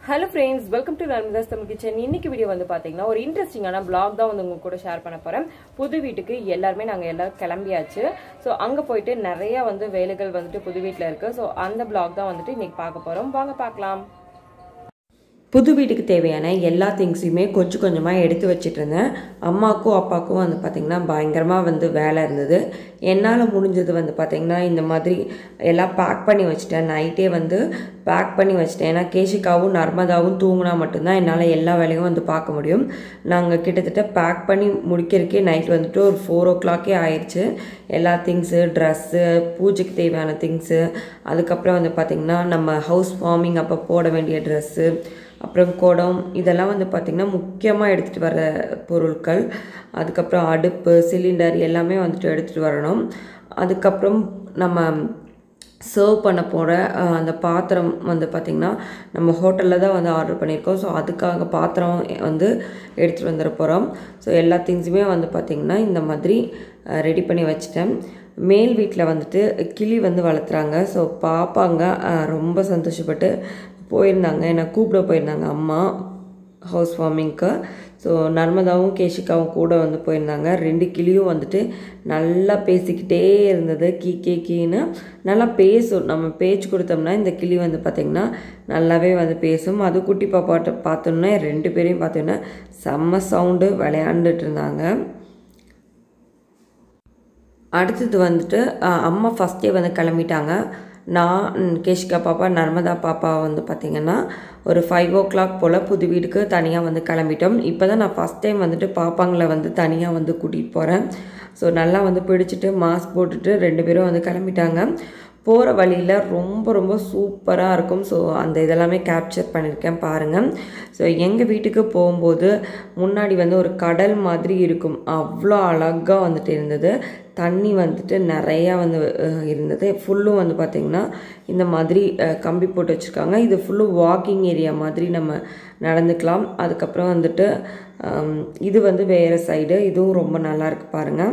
hello friends welcome to Narmada's Tamil kitchen இன்னைக்கு video வந்து பாத்தீங்கன்னா ஒரு இன்ட்ரெஸ்டிங்கான பிளாக் தான் வந்து உங்க கூட ஷேர் பண்ண போறேன் புது வீட்டுக்கு எல்லாருமே நாங்க எல்லாரும் கிளம்பியாச்சு ஸோ அங்க போயிட்டு நிறைய வந்து வேலைகள் வந்துட்டு புது வீட்டில் இருக்கு ஸோ அந்த பிளாக் தான் வந்துட்டு இன்னைக்கு பார்க்க போறோம் வாங்க பார்க்கலாம் புது வீட்டுக்கு தேவையான எல்லா திங்ஸையுமே கொஞ்சம் கொஞ்சமாக எடுத்து வச்சுட்டு இருந்தேன் அம்மாக்கும் அப்பாவுக்கும் வந்து பார்த்திங்கன்னா பயங்கரமாக வந்து வேலை இருந்தது என்னால் முடிஞ்சது வந்து பார்த்திங்கன்னா இந்த மாதிரி எல்லாம் பேக் பண்ணி வச்சுட்டேன் நைட்டே வந்து பேக் பண்ணி வச்சுட்டேன் ஏன்னா கேஷிகாவும் நர்மதாவும் தூங்கினா மட்டும்தான் என்னால் எல்லா வேலையும் வந்து பார்க்க முடியும் நாங்கள் கிட்டத்தட்ட பேக் பண்ணி முடிக்கிறதுக்கே நைட் வந்துட்டு ஒரு ஃபோர் ஓ கிளாக்கே ஆயிடுச்சு எல்லா திங்ஸு ட்ரெஸ்ஸு பூஜைக்கு தேவையான திங்ஸு அதுக்கப்புறம் வந்து பார்த்திங்கன்னா நம்ம ஹவுஸ் வார்மிங் அப்போ போட வேண்டிய ட்ரெஸ்ஸு அப்புறம் குடம் இதெல்லாம் வந்து பார்த்திங்கன்னா முக்கியமாக எடுத்துகிட்டு வர பொருட்கள் அதுக்கப்புறம் அடுப்பு சிலிண்டர் எல்லாமே வந்துட்டு எடுத்துகிட்டு வரணும் அதுக்கப்புறம் நம்ம சர்வ் பண்ண போகிற அஹ், அந்த பாத்திரம் வந்து பார்த்திங்கன்னா நம்ம ஹோட்டலில் தான் வந்து ஆர்டர் பண்ணியிருக்கோம் ஸோ அதுக்காக பாத்திரம் வந்து எடுத்துகிட்டு வந்துட போகிறோம் ஸோ எல்லா திங்ஸுமே வந்து பார்த்திங்கன்னா இந்த மாதிரி ரெடி பண்ணி வச்சுட்டேன் மேல் வீட்டில் வந்துட்டு கிளி வந்து வளர்த்துறாங்க ஸோ பாப்பாங்க அஹ், ரொம்ப சந்தோஷப்பட்டு போயிருந்தாங்க என்னை கூப்பிட போயிருந்தாங்க அம்மா ஹவுஸ் வார்மிங்க்கு ஸோ நர்மதாவும் கேஷிகாவும் கூட வந்து போயிருந்தாங்க ரெண்டு கிளியும் வந்துட்டு நல்லா பேசிக்கிட்டே இருந்தது கீ கே கீன்னு நல்லா பேசும் நம்ம பேச்சு கொடுத்தோம்னா இந்த கிளி வந்து பார்த்திங்கன்னா நல்லாவே வந்து பேசும் அது குட்டி பாப்பாட்ட பார்த்தோன்னா ரெண்டு பேரையும் பார்த்தோன்னா செம்ம சவுண்டு விளையாண்டுட்டு இருந்தாங்க அடுத்தது வந்துட்டு அஹ், அம்மா ஃபஸ்ட்டே வந்து கிளம்பிட்டாங்க நான் ம், கேஷிகா பாப்பா நர்மதா பாப்பா வந்து பார்த்திங்கன்னா ஒரு ஃபைவ் ஓ கிளாக் போல் புது வீட்டுக்கு தனியாக வந்து கிளம்பிட்டோம் இப்போ தான் நான் ஃபஸ்ட் டைம் வந்துட்டு பாப்பாங்களை வந்து தனியாக வந்து கூட்டிகிட்டு போகிறேன் ஸோ நல்லா வந்து பிடிச்சிட்டு மாஸ்க் போட்டுட்டு ரெண்டு பேரும் வந்து கிளம்பிட்டாங்க போகிற வழியில் ரொம்ப ரொம்ப சூப்பராக இருக்கும் ஸோ அந்த இதெல்லாமே கேப்சர் பண்ணியிருக்கேன் பாருங்கள் ஸோ எங்கள் வீட்டுக்கு போகும்போது முன்னாடி வந்து ஒரு கடல் மாதிரி இருக்கும் அவ்வளோ அழகாக வந்துட்டு இருந்தது தண்ணி வந்துட்டு நிறையா வந்து அஹ், இருந்தது ஃபுல்லும் வந்து பார்த்திங்கன்னா இந்த மாதிரி அஹ், கம்பி போட்டு வச்சுருக்காங்க இது ஃபுல்லும் வாக்கிங் ஏரியா மாதிரி நம்ம நடந்துக்கலாம் அதுக்கப்புறம் வந்துட்டு ஹம், இது வந்து வேறு சைடு இதுவும் ரொம்ப நல்லா இருக்கு பாருங்கள்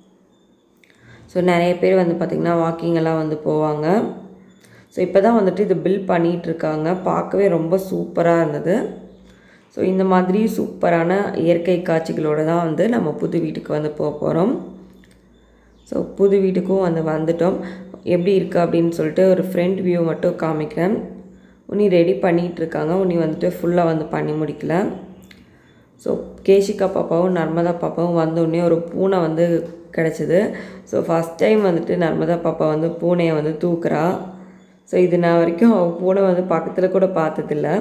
ஸோ நிறைய பேர் வந்து பார்த்திங்கன்னா வாக்கிங் எல்லாம் வந்து போவாங்க ஸோ இப்போ தான் வந்துட்டு இது பில் பண்ணிகிட்டு இருக்காங்க பார்க்கவே ரொம்ப சூப்பராக இருந்தது ஸோ இந்த மாதிரி சூப்பரான இயற்கை காட்சிகளோடு தான் வந்து நம்ம புது வீட்டுக்கு வந்து போக போகிறோம் ஸோ புது வீட்டுக்கும் வந்து வந்துட்டோம் எப்படி இருக்குது அப்படின்னு சொல்லிட்டு ஒரு ஃப்ரண்ட் வியூ மட்டும் காமிக்கிறேன் உனி ரெடி பண்ணிகிட்டு இருக்காங்க உனி வந்துட்டு ஃபுல்லாக வந்து பண்ணி முடிக்கல ஸோ கேஷிகா பாப்பாவும் நர்மதா பாப்பாவும் வந்தோடனே ஒரு பூனை வந்து கிடச்சிது ஸோ ஃபஸ்ட் டைம் வந்துட்டு நர்மதா பாப்பா வந்து பூனையை வந்து தூக்குறா ஸோ இது நான் வரைக்கும் அவள் பூனை வந்து பக்கத்தில் கூட பார்த்ததில்ல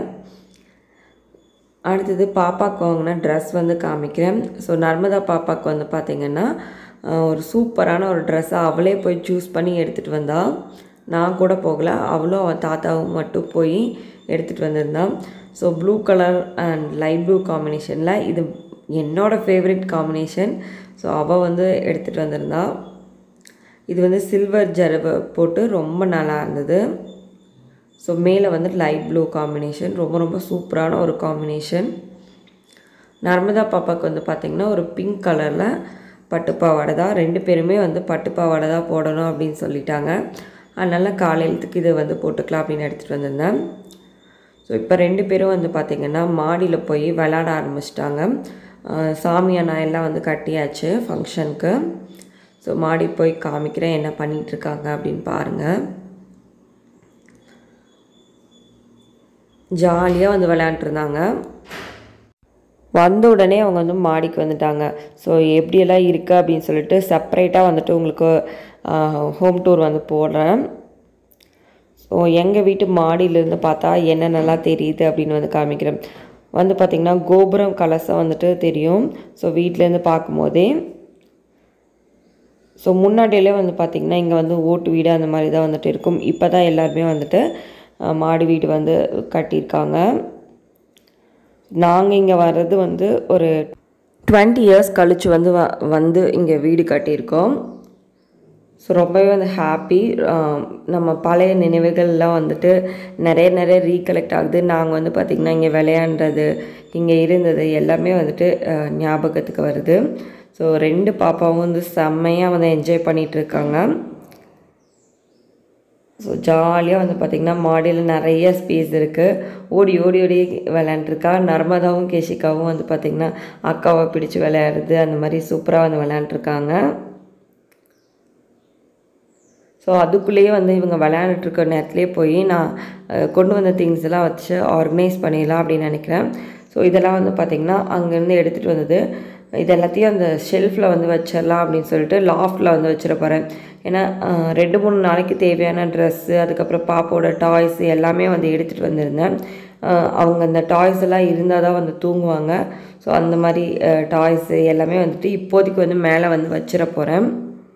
அடுத்தது பாப்பாவுக்கு வாங்கின ட்ரெஸ் வந்து காமிக்கிறேன் ஸோ நர்மதா பாப்பாவுக்கு வந்து பார்த்திங்கன்னா அஹ், ஒரு சூப்பரான ஒரு ட்ரெஸ்ஸை அவளே போய் சூஸ் பண்ணி எடுத்துகிட்டு வந்தா நான் கூட போகல அவளும் அவள் தாத்தாவும் மட்டும் போய் எடுத்துகிட்டு வந்திருந்தான் so blue colour and light blue காம்பினேஷனில் இது என்னோடய ஃபேவரட் காம்பினேஷன் ஸோ அவள் வந்து எடுத்துகிட்டு வந்திருந்தா இது வந்து சில்வர் ஜரவை போட்டு ரொம்ப நல்லா இருந்தது ஸோ மேலே வந்து லைட் ப்ளூ காம்பினேஷன் ரொம்ப ரொம்ப சூப்பரான ஒரு காம்பினேஷன் நர்மதா பாப்பாவுக்கு வந்து பார்த்திங்கன்னா ஒரு பிங்க் கலரில் பட்டுப்பாவாடை தான் ரெண்டு பேருமே வந்து பட்டுப்பாவாடை தான் போடணும் அப்படின்னு சொல்லிட்டாங்க அதனால் காலையிலத்துக்கு இதை வந்து போட்டுக்கலாம் அப்படின்னு எடுத்துகிட்டு வந்திருந்தேன் ஸோ இப்போ ரெண்டு பேரும் வந்து பார்த்திங்கன்னா மாடியில் போய் விளாட ஆரம்பிச்சிட்டாங்க சாமியானா எல்லாம் வந்து கட்டியாச்சு ஃபங்க்ஷனுக்கு ஸோ மாடி போய் காமிக்கிறேன் என்ன பண்ணிட்டு இருக்காங்க அப்படின்னு பாருங்கள் ஜாலியாக வந்து விளையாண்டுருந்தாங்க வந்த உடனே அவங்க வந்து மாடிக்கு வந்துட்டாங்க ஸோ எப்படியெல்லாம் இருக்குது அப்படின்னு சொல்லிட்டு செப்பரேட்டாக வந்துட்டு உங்களுக்கு ஹோம் டூர் வந்து போடுறேன் ஸோ எங்கள் வீட்டு மாடியிலேருந்து பார்த்தா என்னென்னலாம் தெரியுது அப்படின்னு வந்து காமிக்கிறேன் வந்து பார்த்திங்கன்னா கோபுரம் கலசம் வந்துட்டு தெரியும் ஸோ வீட்டிலேருந்து பார்க்கும்போதே ஸோ முன்னாடியிலே வந்து பார்த்திங்கன்னா இங்கே வந்து ஓட்டு வீடு அந்த மாதிரி தான் வந்துட்டு இருக்கும் இப்போ தான் எல்லாருமே வந்துட்டு அஹ், மாடி வீடு வந்து கட்டியிருக்காங்க நாங்கள் இங்கே வர்றது வந்து ஒரு டுவெண்ட்டி இயர்ஸ் கழித்து வந்து வ வந்து இங்கே வீடு கட்டியிருக்கோம் ஸோ ரொம்பவே வந்து ஹாப்பி நம்ம பழைய நினைவுகள்லாம் வந்துட்டு நிறைய நிறைய ரீகலெக்ட் ஆகுது நாங்கள் வந்து பார்த்திங்கன்னா இங்கே விளையாடுறது இங்கே இருந்தது எல்லாமே வந்துட்டு அஹ், ஞாபகத்துக்கு வருது ஸோ ரெண்டு பாப்பாவும் வந்து செம்மையாக வந்து என்ஜாய் பண்ணிகிட்டு இருக்காங்க ஸோ ஜாலியாக வந்து பார்த்திங்கன்னா மாடியில் நிறைய ஸ்பேஸ் இருக்குது ஓடி ஓடி ஓடி விளையாண்டுருக்கா நர்மதாவும் கேஷிகாவும் வந்து பார்த்திங்கன்னா அக்காவை பிடிச்சி விளையாடுறது அந்த மாதிரி சூப்பராக வந்து விளையாண்டுருக்காங்க ஸோ அதுக்குள்ளேயே வந்து இவங்க விளையாண்டுட்டு இருக்க நேரத்துலேயே போய் நான் அஹ், கொண்டு வந்த திங்ஸ் எல்லாம் வச்சு ஆர்கனைஸ் பண்ணிடலாம் அப்படின்னு நினைக்கிறேன் ஸோ இதெல்லாம் வந்து பார்த்திங்கன்னா அங்கேருந்து எடுத்துகிட்டு வந்தது இது எல்லாத்தையும் அந்த ஷெல்ஃபில் வந்து வச்சிடலாம் அப்படின்னு சொல்லிட்டு லாஃப்டில் வந்து வச்சிட போகிறேன் ஏன்னா அஹ், ரெண்டு மூணு நாளைக்கு தேவையான ட்ரெஸ்ஸு அதுக்கப்புறம் பாப்போட டாய்ஸ் எல்லாமே வந்து எடுத்துகிட்டு வந்திருந்தேன் அஹ், அவங்க அந்த டாய்ஸ் எல்லாம் இருந்தால் தான் வந்து தூங்குவாங்க ஸோ அந்த மாதிரி டாய்ஸு எல்லாமே வந்துட்டு இப்போதைக்கு வந்து மேலே வந்து வச்சிட போகிறேன்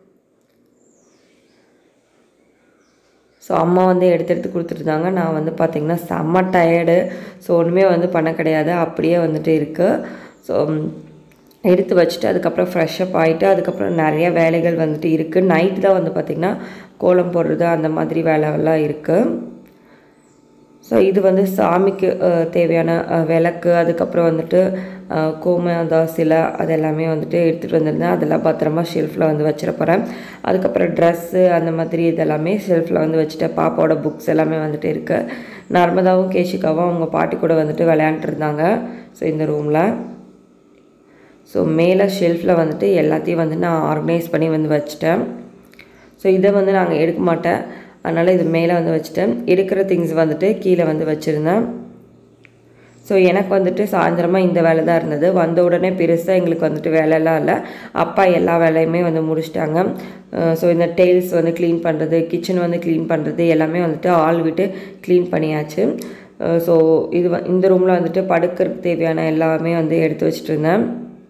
ஸோ அம்மா வந்து எடுத்து எடுத்து கொடுத்துருந்தாங்க நான் வந்து பார்த்திங்கன்னா செம்ம டயர்டு ஸோ ஒன்றுமே வந்து பண்ண கிடையாது அப்படியே வந்துட்டு இருக்குது ஸோ எடுத்து வச்சுட்டு அதுக்கப்புறம் ஃப்ரெஷ்அப் ஆகிட்டு அதுக்கப்புறம் நிறைய வேலைகள் வந்துட்டு இருக்குது நைட்டு தான் வந்து பார்த்திங்கன்னா கோலம் போடுறது அந்த மாதிரி வேலைலாம் இருக்குது ஸோ இது வந்து சாமிக்கு அஹ், தேவையான அஹ், விளக்கு அதுக்கப்புறம் வந்துட்டு அஹ், கோமதா சிலை அது எல்லாமே வந்துட்டு எடுத்துகிட்டு வந்திருந்தேன் அதெல்லாம் பத்திரமா ஷெல்ஃபில் வந்து வச்சிட போகிறேன் அதுக்கப்புறம் ட்ரெஸ்ஸு அந்த மாதிரி இதெல்லாமே ஷெல்ஃபில் வந்து வச்சுட்டேன் பாப்பாவோட புக்ஸ் எல்லாமே வந்துட்டு இருக்குது நர்மதாவும் கேஷிகாவும் அவங்க பாட்டி கூட வந்துட்டு விளையாண்டுருந்தாங்க ஸோ இந்த ரூமில் ஸோ மேலே ஷெல்ஃபில் வந்துட்டு எல்லாத்தையும் வந்து நான் ஆர்கனைஸ் பண்ணி வந்து வச்சுட்டேன் ஸோ இதை வந்து நாங்கள் எடுக்க மாட்டேன் அதனால் இது மேலே வந்து வச்சுட்டேன் எடுக்கிற திங்ஸ் வந்துட்டு கீழே வந்து வச்சுருந்தேன் ஸோ எனக்கு வந்துட்டு சாயந்தரமாக இந்த வேலை தான் இருந்தது வந்த உடனே பெருசாக எங்களுக்கு வந்துட்டு வேலையெல்லாம் இல்லை அப்பா எல்லா வேலையுமே வந்து முடிச்சிட்டாங்க ஸோ இந்த டெய்ல்ஸ் வந்து க்ளீன் பண்ணுறது கிச்சன் வந்து க்ளீன் பண்ணுறது எல்லாமே வந்துட்டு ஆள் விட்டு க்ளீன் பண்ணியாச்சு ஸோ இது வ- இந்த ரூமில் வந்துட்டு படுக்கிறதுக்கு தேவையான எல்லாமே வந்து எடுத்து வச்சுட்டு இருந்தேன்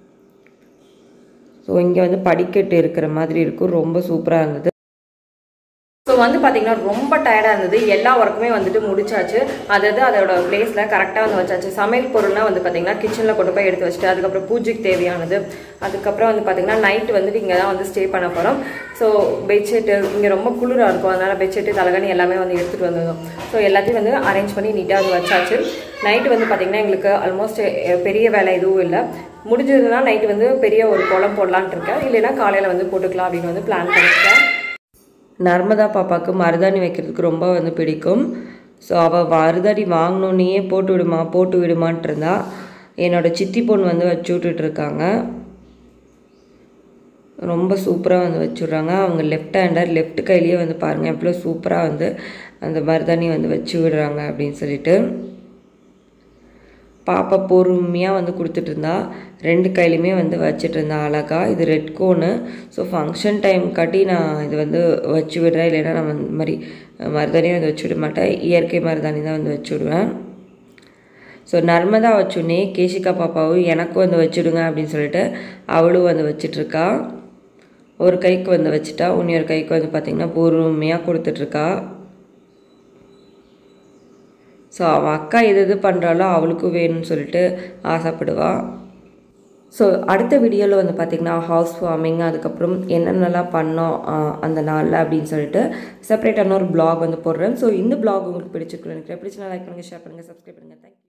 ஸோ இங்கே வந்து படிக்கட்டு இருக்கிற மாதிரி இருக்கும் ரொம்ப சூப்பராக இருந்தது ஸோ வந்து பார்த்தீங்கன்னா ரொம்ப டயர்டாக இருந்தது எல்லா ஒர்க்குமே வந்துட்டு முடிச்சாச்சு அதாவது அதோட பிளேஸில் கரெக்டாக வந்து வச்சாச்சு சமையல் பொருள்லாம் வந்து பார்த்தீங்கன்னா கிச்சனில் கொண்டு போய் எடுத்து வச்சுட்டு அதுக்கப்புறம் பூஜைக்கு தேவையானது அதுக்கப்புறம் வந்து பார்த்தீங்கன்னா நைட்டு வந்துட்டு இங்கே தான் வந்து ஸ்டே பண்ண போகிறோம் ஸோ பெட்ஷீட்டு இங்கே ரொம்ப குளிராக இருக்கும் அதனால் பெட்ஷீட்டு தலைகணி எல்லாமே வந்து எடுத்துகிட்டு வந்திருந்தோம் ஸோ எல்லாத்தையும் வந்து அரேஞ்ச் பண்ணி நீட்டாக வந்து வச்சாச்சு நைட்டு வந்து பார்த்தீங்கன்னா எங்களுக்கு ஆல்மோஸ்ட் பெரிய வேலை எதுவும் இல்லை முடிஞ்சதுன்னா நைட்டு வந்து பெரிய ஒரு குளம் போடலான்ட்டு இருக்கேன் இல்லைன்னா காலையில் வந்து போட்டுக்கலாம் அப்படின்னு வந்து பிளான் பண்ணியிருக்கேன் நர்மதா பாப்பாவுக்கு மருதாணி வைக்கிறதுக்கு ரொம்ப வந்து பிடிக்கும் ஸோ அவள் மருதாணி வாங்கினோன்னே போட்டு விடுமா போட்டு விடுமான்ட்டு இருந்தா என்னோட சித்தி பொண்ணு வந்து வச்சு விட்டுட்டு இருக்காங்க ரொம்ப சூப்பராக வந்து வச்சுடுறாங்க அவங்க லெஃப்ட் ஹேண்டர் லெஃப்ட் கையிலேயே வந்து பாருங்கள் எவ்வளோ சூப்பராக வந்து அந்த மருதாணி வந்து வச்சு விடுறாங்க அப்படின்னு சொல்லிட்டு பாப்பா பொறுமையாக வந்து கொடுத்துட்டு இருந்தா ரெண்டு கையிலையுமே வந்து வச்சுட்டு இருந்தா அழகா இது ரெட் கோனு ஸோ ஃபங்க்ஷன் டைம் காட்டி நான் இது வந்து வச்சு விடுறேன் இல்லைன்னா நான் இந்த மாதிரி மருதாணியும் வந்து வச்சு விட மாட்டேன் இயற்கை மருதாணி தான் வந்து வச்சு விடுவேன் ஸோ நர்மதா வச்சுன்னே கேஷிகா பாப்பாவும் எனக்கும் வந்து வச்சுடுங்க அப்படின்னு சொல்லிட்டு அவளும் வந்து வச்சிட்ருக்கா ஒரு கைக்கு வந்து வச்சுட்டா இன்னொரு கைக்கு வந்து பார்த்திங்கன்னா பொறுமையாக கொடுத்துட்ருக்கா ஸோ அவள் அக்கா எது எது பண்ணுறாளோ அவளுக்கும் வேணும்னு சொல்லிட்டு ஆசைப்படுவா ஸோ அடுத்த வீடியோவில் வந்து பார்த்திங்கன்னா ஹவுஸ் வார்மிங் அதுக்கப்புறம் என்னென்னலாம் பண்ணோம் ஆஹ், அந்த நாளில் அப்படின்னு சொல்லிட்டு செப்பரேட்டான ஒரு blog வந்து போடுறேன் ஸோ இந்த blog உங்களுக்கு பிடிச்சிருக்குன்னு நினைக்கிறேன் பிடிச்சினா லைக் பண்ணுங்கள் ஷேர் பண்ணுங்கள் சப்ஸ்கிரைப் பண்ணுங்கள் தேங்க்யூ